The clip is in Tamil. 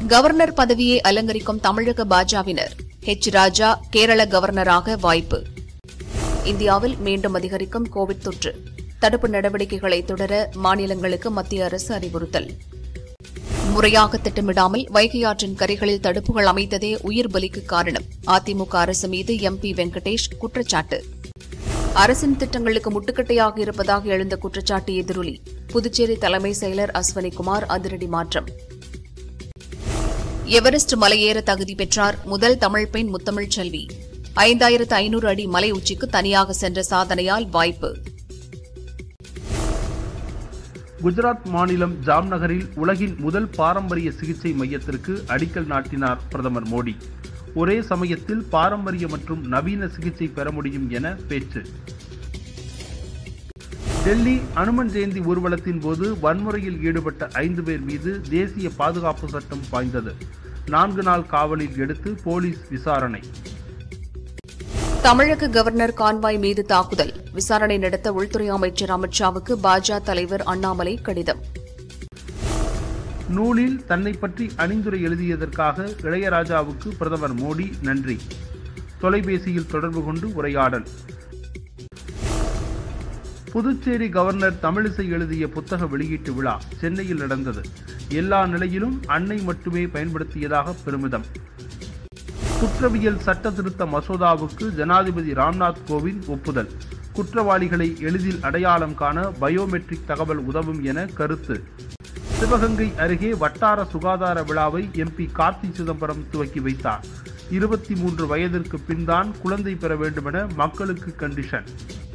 கவர்னர் பதவியை அலங்கரிக்கும் தமிழக பாஜவினர் ஹெச் ராஜா கேரள கவர்னராக வாய்ப்பு இந்தியாவில் மீண்டும் அதிகரிக்கும் கோவிட் தொற்று தடுப்பு நடவடிக்கைகளை தொடர மாநிலங்களுக்கு மத்திய அரசு அறிவுறுத்தல் முறையாக திட்டமிடாமல் வைகை ஆற்றின் கரைகளில் தடுப்புகள் அமைத்ததே உயிர் பலிக்கு காரணம் அதிமுக அரசு மீது எம்பி வெங்கடேஷ் குற்றச்சாட்டு அரசின் திட்டங்களுக்கு முட்டுக்கட்டையாக இருப்பதாக எழுந்த குற்றச்சாட்டு எதிரொலி புதுச்சேரி தலைமை செயலர் அஸ்வனிகுமார் அதிரடி மாற்றம் எவரெஸ்ட் மலையேற தகுதி பெற்றார் முதல் தமிழ் பெண் முத்தமிழ் செல்வி ஐந்தாயிரத்து ஐநூறு அடி மலை உச்சிக்கு தனியாக சென்ற சாதனையால் வாய்ப்பு குஜராத் மாநிலம் ஜாம்நகரில் உலகின் முதல் பாரம்பரிய சிகிச்சை மையத்திற்கு அடிக்கல் நாட்டினார் பிரதமர் மோடி ஒரே சமயத்தில் பாரம்பரிய மற்றும் நவீன சிகிச்சை பெற முடியும் என பேச்சு டெல்லி அனுமன் ஜெயந்தி ஊர்வலத்தின் போது வன்முறையில் ஈடுபட்ட ஐந்து பேர் மீது தேசிய பாதுகாப்பு சட்டம் பாய்ந்தது நான்கு நாள் காவலில் எடுத்து போலீஸ் விசாரணை தமிழக கவர்னர் கான்வாய் மீது தாக்குதல் விசாரணை நடத்த உள்துறை அமைச்சர் அமித்ஷாவுக்கு பாஜக தலைவர் அண்ணாமலை கடிதம் நூலில் தன்னை பற்றி அணிந்துரை எழுதியதற்காக இளையராஜாவுக்கு பிரதமர் மோடி நன்றி தொலைபேசியில் தொடர்பு கொண்டு உரையாடல் புதுச்சேரி கவர்னர் தமிழிசை எழுதிய புத்தக வெளியீட்டு விழா சென்னையில் நடந்தது எல்லா நிலையிலும் அன்னை மட்டுமே பயன்படுத்தியதாக பெருமிதம் குற்றவியல் சட்ட திருத்த மசோதாவுக்கு ஜனாதிபதி ராம்நாத் கோவிந்த் ஒப்புதல் குற்றவாளிகளை எளிதில் அடையாளம் காண பயோமெட்ரிக் தகவல் உதவும் என கருத்து சிவகங்கை அருகே வட்டார சுகாதார விழாவை எம்பி கார்த்தி சிதம்பரம் துவக்கி வைத்தார் இருபத்தி மூன்று வயதிற்கு பின்தான் குழந்தை பெற வேண்டுமென மக்களுக்கு கண்டிஷன்